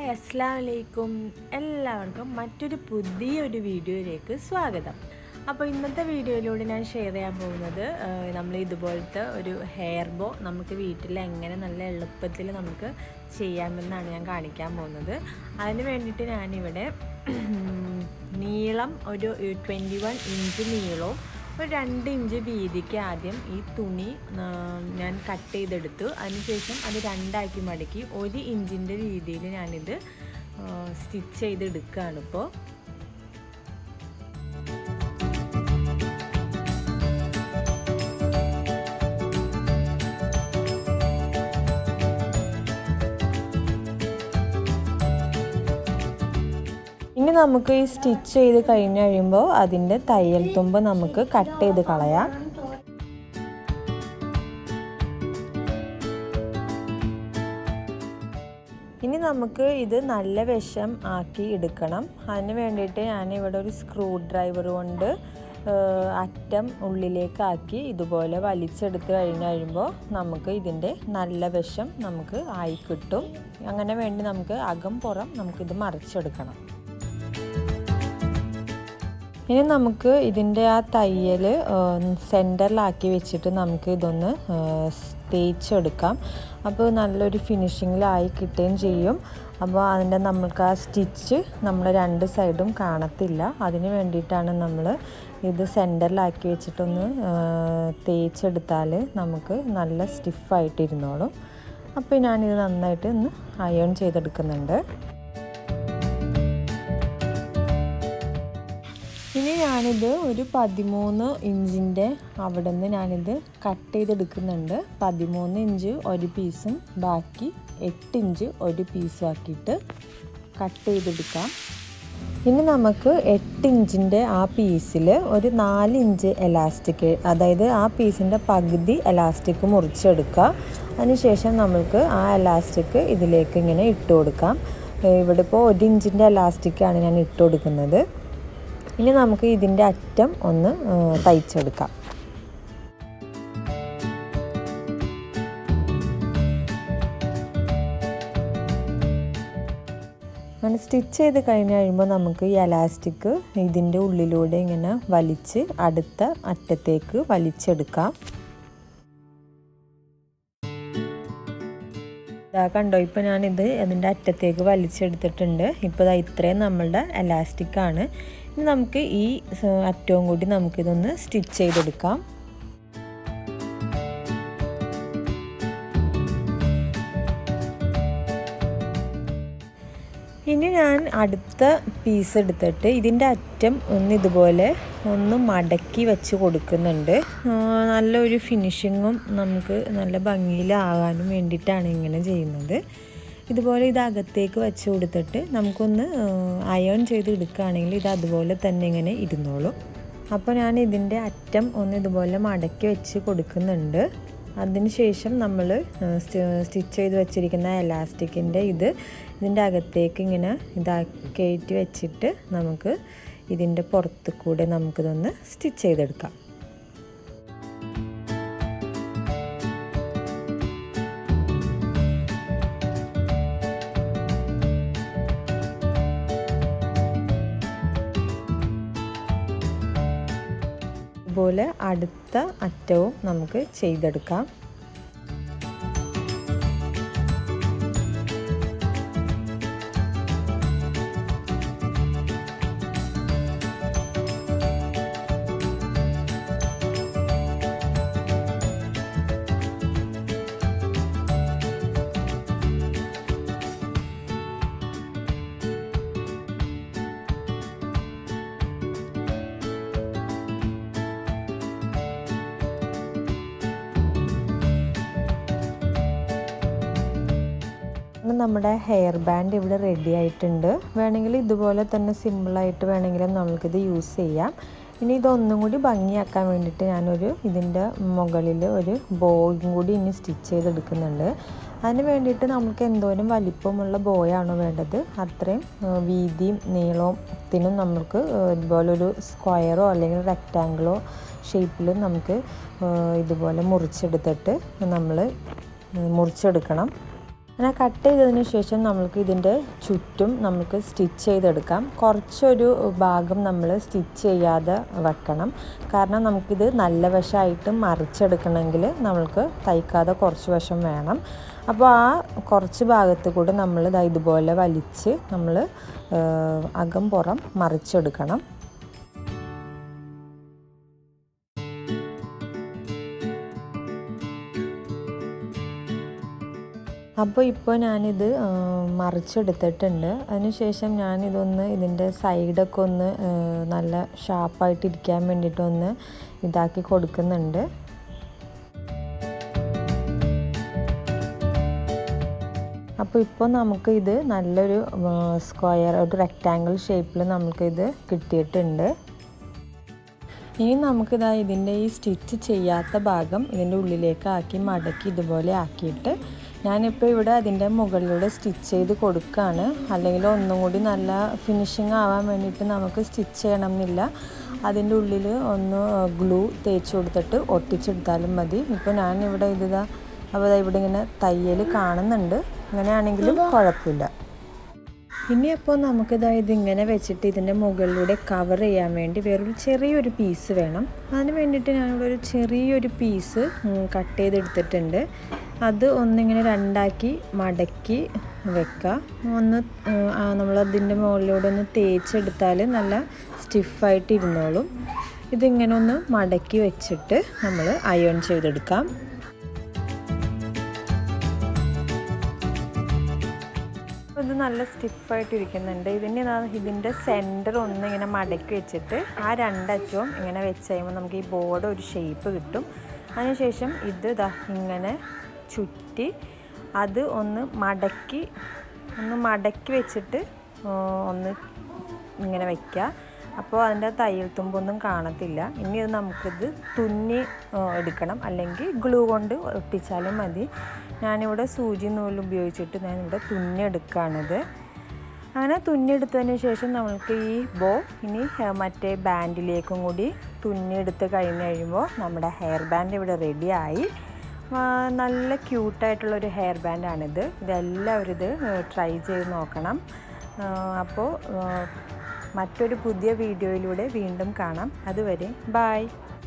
അസ്സാം വലൈക്കും എല്ലാവർക്കും മറ്റൊരു പുതിയൊരു വീഡിയോയിലേക്ക് സ്വാഗതം അപ്പോൾ ഇന്നത്തെ വീഡിയോയിലൂടെ ഞാൻ ഷെയർ ചെയ്യാൻ പോകുന്നത് ആഹ്, നമ്മൾ ഇതുപോലത്തെ ഒരു ഹെയർ ബോ നമുക്ക് വീട്ടിൽ എങ്ങനെ നല്ല എളുപ്പത്തിൽ നമുക്ക് ചെയ്യാമെന്നാണ് ഞാൻ കാണിക്കാൻ പോകുന്നത് അതിന് വേണ്ടിയിട്ട് ഞാനിവിടെ നീളം ഒരു ട്വൻറ്റി വൺ ഇഞ്ച് നീളവും ഒരു രണ്ട് ഇഞ്ച് വീതിക്ക് ആദ്യം ഈ തുണി ആ, ഞാൻ കട്ട് ചെയ്തെടുത്തു അതിനുശേഷം അത് രണ്ടാക്കി മടക്കി ഒരു ഇഞ്ചിൻ്റെ രീതിയിൽ ഞാനിത് സ്റ്റിച്ച് ചെയ്തെടുക്കുകയാണ് ഇപ്പോൾ ഇനി നമുക്ക് ഈ സ്റ്റിച്ച് ചെയ്ത് കഴിഞ്ഞ് കഴിയുമ്പോൾ അതിൻ്റെ തയ്യൽ തുമ്പ് നമുക്ക് കട്ട് ചെയ്ത് കളയാം ഇനി നമുക്ക് ഇത് നല്ല വിഷം ആക്കി എടുക്കണം അതിന് വേണ്ടിയിട്ട് ഞാനിവിടെ ഒരു സ്ക്രൂ ഡ്രൈവർ കൊണ്ട് ഏഹ്, അറ്റം ഉള്ളിലേക്കാക്കി ഇതുപോലെ വലിച്ചെടുത്ത് കഴിഞ്ഞ് കഴിയുമ്പോൾ നമുക്ക് ഇതിൻ്റെ നല്ല വശം നമുക്ക് ആയി കിട്ടും അങ്ങനെ വേണ്ടി നമുക്ക് അകം പുറം നമുക്കിത് മറിച്ചെടുക്കണം ഇനി നമുക്ക് ഇതിൻ്റെ ആ തയ്യൽ സെൻറ്ററിലാക്കി വെച്ചിട്ട് നമുക്ക് ഇതൊന്ന് തേച്ചെടുക്കാം അപ്പോൾ നല്ലൊരു ഫിനിഷിങ്ങിലായി കിട്ടുകയും ചെയ്യും അപ്പോൾ അതിൻ്റെ നമ്മൾക്ക് ആ സ്റ്റിച്ച് നമ്മൾ രണ്ട് സൈഡും കാണത്തില്ല അതിന് വേണ്ടിയിട്ടാണ് നമ്മൾ ഇത് സെൻറ്ററിലാക്കി വെച്ചിട്ടൊന്ന് തേച്ചെടുത്താൽ നമുക്ക് നല്ല സ്റ്റിഫായിട്ടിരുന്നോളും അപ്പോൾ ഞാനിത് നന്നായിട്ട് ഒന്ന് അയൺ ചെയ്തെടുക്കുന്നുണ്ട് ഇനി ഞാനിത് ഒരു പതിമൂന്ന് ഇഞ്ചിൻ്റെ അവിടെ നിന്ന് ഞാനിത് കട്ട് ചെയ്തെടുക്കുന്നുണ്ട് പതിമൂന്ന് ഇഞ്ച് ഒരു പീസും ബാക്കി എട്ട് ഇഞ്ച് ഒരു പീസും ആക്കിയിട്ട് കട്ട് ചെയ്തെടുക്കാം ഇനി നമുക്ക് എട്ട് ഇഞ്ചിൻ്റെ ആ പീസിൽ ഒരു നാല് ഇഞ്ച് എലാസ്റ്റിക് അതായത് ആ പീസിൻ്റെ പകുതി എലാസ്റ്റിക് മുറിച്ചെടുക്കുക അതിനുശേഷം നമുക്ക് ആ എലാസ്റ്റിക് ഇതിലേക്ക് ഇങ്ങനെ ഇട്ട് കൊടുക്കാം ഇവിടെ ഇപ്പോൾ ഒരു ഇഞ്ചിൻ്റെ എലാസ്റ്റിക്കാണ് ഞാൻ ഇട്ട് കൊടുക്കുന്നത് ഇനി നമുക്ക് ഇതിൻ്റെ അറ്റം ഒന്ന് ആ, തയ്ച്ചെടുക്കാം അങ്ങനെ സ്റ്റിച്ച് ചെയ്ത് കഴിഞ്ഞ് കഴിയുമ്പോൾ നമുക്ക് ഈ എലാസ്റ്റിക് ഇതിൻ്റെ ഉള്ളിലൂടെ ഇങ്ങനെ വലിച്ച് അടുത്ത അറ്റത്തേക്ക് വലിച്ചെടുക്കാം ഇതാ കണ്ടോ ഇപ്പോൾ ഞാനിത് അതിൻ്റെ അറ്റത്തേക്ക് വലിച്ചെടുത്തിട്ടുണ്ട് ഇപ്പോൾ ഇതാ ഇത്രയും നമ്മളുടെ എലാസ്റ്റിക് ആണ് ഇനി നമുക്ക് ഈ സ- അറ്റവും കൂടി നമുക്കിതൊന്ന് സ്റ്റിച്ച് ചെയ്തെടുക്കാം ഇനി ഞാൻ അടുത്ത പീസ് എടുത്തിട്ട് ഇതിൻ്റെ അറ്റം ഒന്ന് ഇതുപോലെ ഒന്ന് മടക്കി വെച്ച് കൊടുക്കുന്നുണ്ട് ആ, നല്ലൊരു ഫിനിഷിങ്ങും നമുക്ക് നല്ല ഭംഗിയിലാകാനും വേണ്ടിയിട്ടാണ് ഇങ്ങനെ ചെയ്യുന്നത് ഇതുപോലെ ഇത് അകത്തേക്ക് വെച്ച് കൊടുത്തിട്ട് നമുക്കൊന്ന് അയൺ ചെയ്ത് എടുക്കുകയാണെങ്കിൽ ഇത് അതുപോലെ തന്നെ ഇങ്ങനെ ഇരുന്നോളും അപ്പോൾ ഞാൻ ഇതിൻ്റെ അറ്റം ഒന്ന് ഇതുപോലെ മടക്കി വെച്ച് കൊടുക്കുന്നുണ്ട് അതിനുശേഷം നമ്മൾ സ്റ്റിച്ച് ചെയ്ത് വെച്ചിരിക്കുന്ന എലാസ്റ്റിക്കിൻ്റെ ഇത് ഇതിൻ്റെ അകത്തേക്ക് ഇങ്ങനെ ഇതാ കയറ്റി വെച്ചിട്ട് നമുക്ക് ഇതിൻ്റെ പുറത്ത് കൂടെ നമുക്കിതൊന്ന് സ്റ്റിച്ച് ചെയ്തെടുക്കാം അതുപോലെ അടുത്ത അറ്റവും നമുക്ക് ചെയ്തെടുക്കാം ഇന്ന് നമ്മുടെ ഹെയർ ബാൻഡ് ഇവിടെ റെഡി ആയിട്ടുണ്ട് വേണമെങ്കിൽ ഇതുപോലെ തന്നെ സിമ്പിളായിട്ട് വേണമെങ്കിലും നമുക്കിത് യൂസ് ചെയ്യാം ഇനി ഇതൊന്നും കൂടി ഭംഗിയാക്കാൻ വേണ്ടിയിട്ട് ഞാനൊരു ഇതിൻ്റെ മുകളിൽ ഒരു ബോയും കൂടി ഇനി സ്റ്റിച്ച് ചെയ്തെടുക്കുന്നുണ്ട് അതിന് വേണ്ടിയിട്ട് നമുക്ക് എന്തോരം വലിപ്പമുള്ള ബോയാണോ വേണ്ടത് അത്രയും ആ, വീതിയും നീളത്തിനും നമുക്ക് ആ, ഇതുപോലൊരു സ്ക്വയറോ അല്ലെങ്കിൽ റെക്റ്റാങ്കിളോ ഷേപ്പിൽ നമുക്ക് ആ, ഇതുപോലെ മുറിച്ചെടുത്തിട്ട് നമ്മൾ മുറിച്ചെടുക്കണം അങ്ങനെ കട്ട് ചെയ്തതിന് ശേഷം നമുക്ക് ഇതിൻ്റെ ചുറ്റും നമുക്ക് സ്റ്റിച്ച് ചെയ്തെടുക്കാം കുറച്ചൊരു ഭാഗം നമ്മൾ സ്റ്റിച്ച് ചെയ്യാതെ വെക്കണം കാരണം നമുക്കിത് നല്ല വശമായിട്ട് മറിച്ചെടുക്കണമെങ്കിൽ നമ്മൾക്ക് തയ്ക്കാതെ കുറച്ച് വശം വേണം അപ്പോൾ ആ കുറച്ച് ഭാഗത്ത് കൂടെ നമ്മൾ ഇതാ ഇതുപോലെ വലിച്ച് നമ്മൾ അകം പുറം മറിച്ചെടുക്കണം അപ്പോൾ ഇപ്പോൾ ഞാനിത് മറിച്ചെടുത്തിട്ടുണ്ട് അതിനുശേഷം ഞാനിതൊന്ന് ഇതിൻ്റെ സൈഡൊക്കെ ഒന്ന് നല്ല ഷാർപ്പായിട്ട് ഇരിക്കാൻ വേണ്ടിയിട്ടൊന്ന് ഇതാക്കി കൊടുക്കുന്നുണ്ട് അപ്പോൾ ഇപ്പോൾ നമുക്ക് ഇത് നല്ലൊരു സ്ക്വയർ ഒരു റെക്റ്റാങ്കിൾ ഷേപ്പിൽ നമുക്കിത് കിട്ടിയിട്ടുണ്ട് ഇനി നമുക്കിതാ ഇതിൻ്റെ ഈ സ്റ്റിച്ച് ചെയ്യാത്ത ഭാഗം ഇതിൻ്റെ ഉള്ളിലേക്ക് ആക്കി മടക്കി ഇതുപോലെ ആക്കിയിട്ട് ഞാനിപ്പോൾ ഇവിടെ അതിൻ്റെ മുകളിലൂടെ സ്റ്റിച്ച് ചെയ്ത് കൊടുക്കുകയാണ് അല്ലെങ്കിൽ ഒന്നും കൂടി നല്ല ഫിനിഷിങ് ആവാൻ വേണ്ടിയിട്ട് നമുക്ക് സ്റ്റിച്ച് ചെയ്യണം എന്നില്ല അതിൻ്റെ ഉള്ളിൽ ഒന്ന് ഗ്ലൂ തേച്ച് കൊടുത്തിട്ട് ഒട്ടിച്ചെടുത്താലും മതി ഇപ്പോൾ ഞാനിവിടെ ഇതാ അപ്പോൾ ഇവിടെ ഇങ്ങനെ തയ്യൽ കാണുന്നുണ്ട് ഇങ്ങനെയാണെങ്കിലും കുഴപ്പമില്ല ഇനി അപ്പോൾ നമുക്കിതാ ഇതിങ്ങനെ വെച്ചിട്ട് ഇതിൻ്റെ മുകളിലൂടെ കവർ ചെയ്യാൻ വേണ്ടി വേറൊരു ചെറിയൊരു പീസ് വേണം അതിന് വേണ്ടിയിട്ട് ഞാനിവിടെ ഒരു ചെറിയൊരു പീസ് കട്ട് ചെയ്തെടുത്തിട്ടുണ്ട് അത് ഒന്നിങ്ങനെ രണ്ടാക്കി മടക്കി വെക്കുക ഒന്ന് നമ്മളതിൻ്റെ മുകളിലൂടെ ഒന്ന് തേച്ചെടുത്താൽ നല്ല സ്റ്റിഫായിട്ട് ഇരുന്നോളും ഇതിങ്ങനെ ഒന്ന് മടക്കി വെച്ചിട്ട് നമ്മൾ അയൺ ചെയ്തെടുക്കാം ഇത് നല്ല സ്റ്റിഫായിട്ട് ഇരിക്കുന്നുണ്ട് ഇതിന് ഇതിൻ്റെ സെൻറ്റർ ഒന്ന് ഇങ്ങനെ മടക്കി വെച്ചിട്ട് ആ രണ്ടറ്റവും ഇങ്ങനെ വെച്ച് കഴിയുമ്പോൾ നമുക്ക് ഈ ബോർഡ് ഒരു ഷേപ്പ് കിട്ടും അതിനുശേഷം ഇത് ഇതാ ഇങ്ങനെ ചുറ്റി അത് ഒന്ന് മടക്കി ഒന്ന് മടക്കി വെച്ചിട്ട് ഒന്ന് ഇങ്ങനെ വയ്ക്കുക അപ്പോൾ അതിൻ്റെ തയ്യൽ തുമ്പൊന്നും കാണത്തില്ല ഇനി ഇത് നമുക്കിത് തുന്നി എടുക്കണം അല്ലെങ്കിൽ ഗ്ലൂ കൊണ്ട് ഒട്ടിച്ചാലും മതി ഞാനിവിടെ സൂചി നൂല് ഉപയോഗിച്ചിട്ട് ഞാനിവിടെ തുന്നിയെടുക്കുകയാണിത് അങ്ങനെ തുന്നിയെടുത്തതിന് ശേഷം നമ്മൾക്ക് ഈ ബോ ഇനി മറ്റേ ബാൻഡിലേക്കും കൂടി തുന്നിയെടുത്ത് കഴിഞ്ഞ് കഴിയുമ്പോൾ നമ്മുടെ ഹെയർ ബാൻഡ് ഇവിടെ റെഡിയായി നല്ല ക്യൂട്ടായിട്ടുള്ളൊരു ഹെയർ ബാൻഡാണിത് ഇതെല്ലാവരും ഇത് ട്രൈ ചെയ്ത് നോക്കണം അപ്പോൾ മറ്റൊരു പുതിയ വീഡിയോയിലൂടെ വീണ്ടും കാണാം അതുവരെ ബായ്